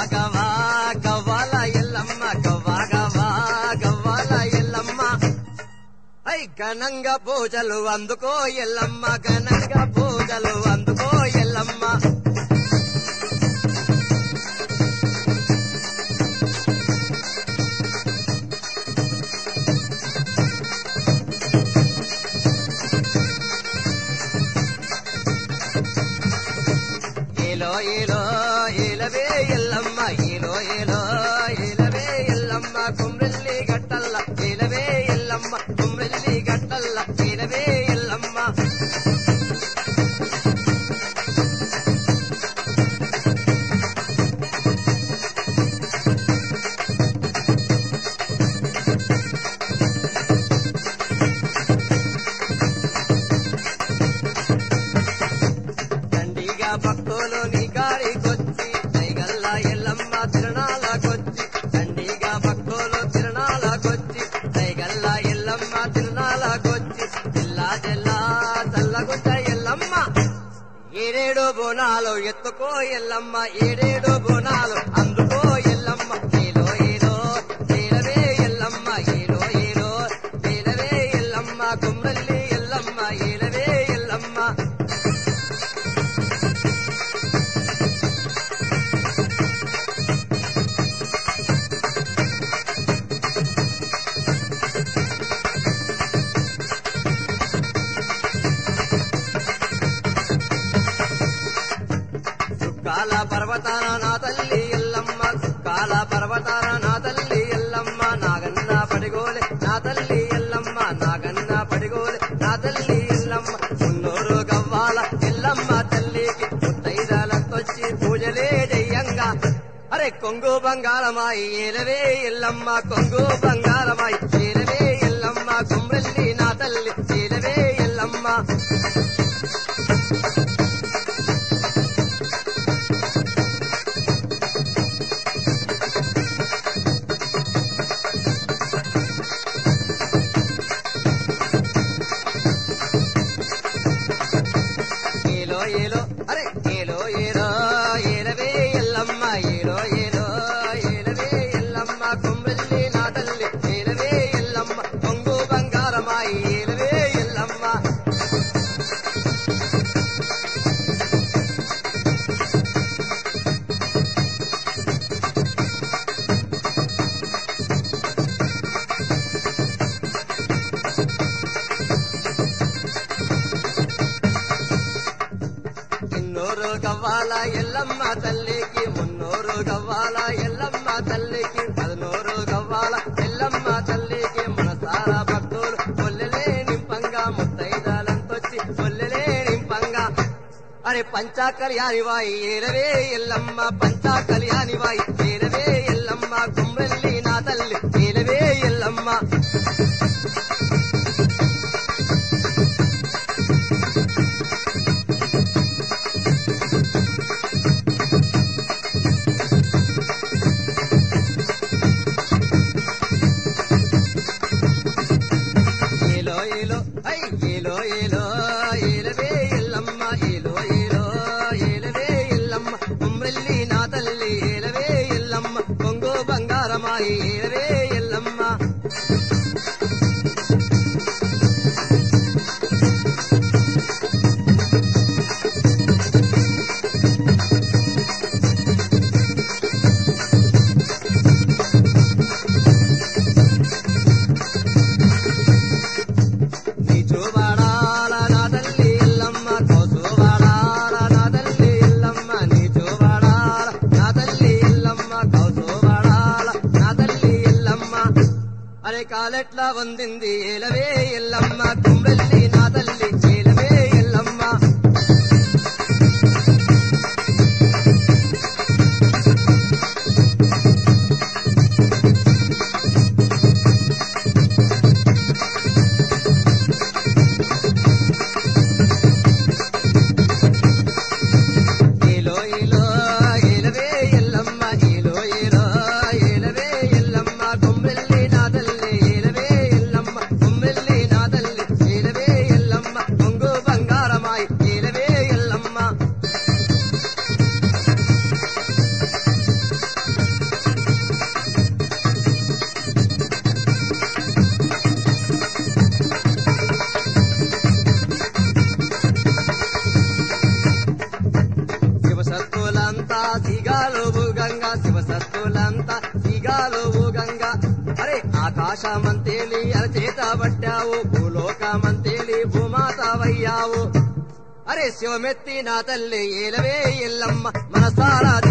గవ్వా గవ్వాల ఎల్లమ్మ గవ్వా గవ్వా గవ్వాల ఎల్లమ్మ ఐ ఘనంగా పూజలు అందుకో ఎల్లమ్మ ఘనంగా పూజలు అందుకో ఎల్లమ్మ ఏలో ఏలో ఏలవే ఎల్లమ్మ ఏలో ఏలో ఏలవే ఎల్లమ్మ కుమ్రెల్లి గట్టల్ల ఏలవే ఎల్లమ్మ కుమ్రెల్లి గట్టల్ల ఏలవే ఎల్లమ్మ దండిగా భక్తులు నీ గాడికొచ్చి దైగల్ల ఎల్లమ్మ తిరణాలకొచ్చి దండిగా భక్తులు తిరణాలకొచ్చి దైగల్ల ఎల్లమ్మ తిరణాలకొచ్చి జిల్లా జిల్లా చల్లగుంట ఎల్లమ్మ ఏడేడు బోనాలు ఎత్తుకో ఎల్లమ్మ ఏడేడు బోనాలు అందుకో ఎల్లమ్మ ఏలో ఏలో ఏలవే ఎల్లమ్మ ఏలో ఏలో ఏలవే ఎల్లమ్మ కుమ్రల్లి ఎల్లమ్మ ఏలవే ఎల్లమ్మ సుక్కాల పర్వతాన నా తల్లి ఎల్లమ్మ సుక్కాల పర్వతాన నా తల్లి ఎల్లమ్మ నాగన్న పడిగోలే నా తల్లి ఎల్లమ్మ నాగన్న పడిగోలే నా తల్లి ఎల్లమ్మ మున్నూరు గవ్వాల ఎల్లమ్మ తల్లికి ముత్తైదాలతొచ్చి పూజలే జయ్యంగా అరే కొంగు బంగారమాయి ఏలవే ఎల్లమ్మ కొంగు బంగారమాయి ఏలవే ఎల్లమ్మ కుమ్రెల్లి నా తల్లి ఏలవే ఎల్లమ్మ ఏలో ఏలో అరే ఏలో ఏలో ఏలవే ఎల్లమ్మ ఏలో ఏలో ఏలవే ఎల్లమ్మ కొమ్మెల్లి నా తల్లి ఏలవే ఎల్లమ్మ కొంగు బంగారమాయి ఏలవే ఎల్లమ్మ ఇన్నూరు గవ్వాల ఎల్లమ్మ తల్లికి మున్నూరు గవ్వాల ఎల్లమ్మ తల్లికి పదనూరు గవ్వాల ఎల్లమ్మ తల్లికి మనసారా భక్తులు కొల్లెలే నింపంగా ముత్తైదాలంతొచ్చి కొల్లెలే నింపంగా అరే పంచా కళ్యాణి వాయి ఏలవే ఎల్లమ్మ పంచా కళ్యాణి వాయి ఏలవే ఎల్లమ్మ గుమ్మెల్లి నా తల్లి ఏలవే ఎల్లమ్మ ఏలో ఏలో ఐ ఏలో ఏలో ఏలవే ఎల్లమ్మ ఏలో ఏలో ఏలవే ఎల్లమ్మ కుమ్రెల్లి నా తల్లి ఏలవే ఎల్లమ్మ కొంగు బంగారమాయి ఏలవే ఎల్లమ్మ నీ చూవాడాల నా తల్లి ఎల్లమ్మ కౌసువాడాల నా తల్లి ఎల్లమ్మ నీ చూవాడాల నా తల్లి ఎల్లమ్మ కౌసువాడాల నా తల్లి ఎల్లమ్మ అరే కాలెట్లా వందింది ఏలవే ఎల్లమ్మ కుమ్రెల్లి నా తల్లి ఏలవే ఎల్లమ్మ ఏలో ఏలో ఏలవే ఎల్లమ్మ ఏలో ఏలో ఏలవే ఎల్లమ్మ కొమ్మెల్లి నా తల్లి ఏలవే ఎల్లమ్మ కొమ్మెల్లి నా తల్లి ఏలవే ఎల్లమ్మ సిగాలు గంగా శివసత్తులంతా సిగాలు గంగా అరే ఆకాశమంతేలి అరచేత పట్టావు భూలోకమంతేలి భూమాతవయ్యావు అరే శివమెత్తి నా తల్లి ఏలవే ఎల్లమ్మ మనసారా